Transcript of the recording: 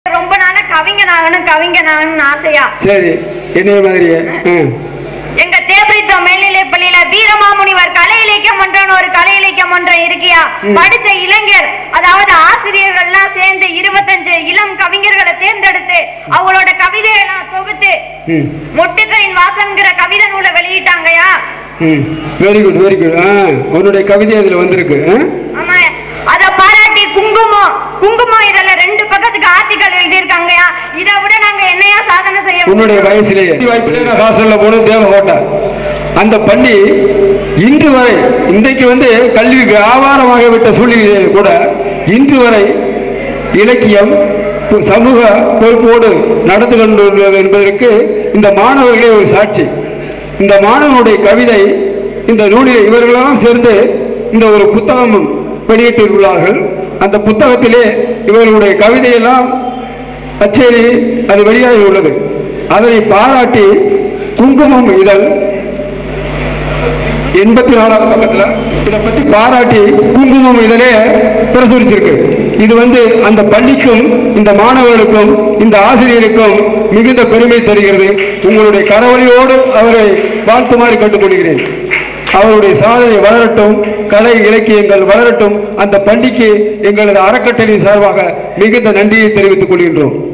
ரொம்ப நாளா கவிஞன் ஆகணும் கவிஞன் ஆகணும்னு ஆசையா சரி என்னைய மாதிரியே ம் எங்க தேவரித்தம் மேல்நிலை பள்ளியில வீரமாமுனிவர் கலை இலக்கியம் மன்றம்னு ஒரு கலை இலக்கியம் மன்றம் இருக்கியா படிச்ச இளைஞர் அதாவது ஆசிரியர்கள்லாம் சேர்ந்து இருபத்தஞ்சு இளம் கவிஞர்களை தேர்ந்தெடுத்து அவங்களோட கவிதையெல்லாம் தொகுத்து ம் மொட்டுக்களின் வாசன்கிற கவிதை நூலை வெளியிட்டாங்கயா ம் வெரி குட் வெரி குட் ஆ உன்னுடைய கவிதை அதில் வந்திருக்கு ஆ ஆமா அத பாராட்டி குங்குமம் குங்குமம் இதுல ரெண்டு பக்கத்துக்கு ஆர்டிக்கல் எழுதியிருக்காங்கயா இதை விட நாங்க என்னையா சாதனை செய்ய உன்னுடைய முடியும்? வயசுலேயே வாய்ப்பில் நான் ஹாஸ்டலில் போனது தேவகோட்டை அந்த பள்ளி இன்று வரை இன்றைக்கு வந்து கல்வி வியாபாரமாக விட்ட சூழ்நிலையில் கூட இன்று வரை இலக்கியம் பு- சமூக பொறுப்போடு நடந்து கொண்டுள்ளது என்பதற்கு இந்த மாணவர்களே ஒரு சாட்சி இந்த மாணவனுடைய கவிதை இந்த நூலில் இவர்களெல்லாம் சேர்ந்து இந்த ஒரு புத்தகம் வெளியிட்டிருக்கிறார்கள் அந்த புத்தகத்திலே இவர்களுடைய கவிதையெல்லாம் கச்சேரி அது வெளியாகி உள்ளது அதனை பாராட்டி குங்குமம் இதழ் எண்பத்தி நாலாவது பக்கத்தில் இதை பற்றி பாராட்டி குங்குமம் இதழே பிரசுரிச்சிருக்கு இது வந்து அந்த பள்ளிக்கும் இந்த மாணவர்களுக்கும் இந்த ஆசிரியருக்கும் மிகுந்த பெருமை தருகிறது உங்களுடைய கரவழியோடு அவரை வாழ்த்துமாறு கேட்டுக்கொள்கிறேன் அவருடைய சாதனை வளரட்டும் கலை இலக்கியங்கள் வளரட்டும் அந்த பள்ளிக்கு எங்களது அறக்கட்டளையின் சார்பாக மிகுந்த நன்றியை தெரிவித்துக் கொள்கின்றோம்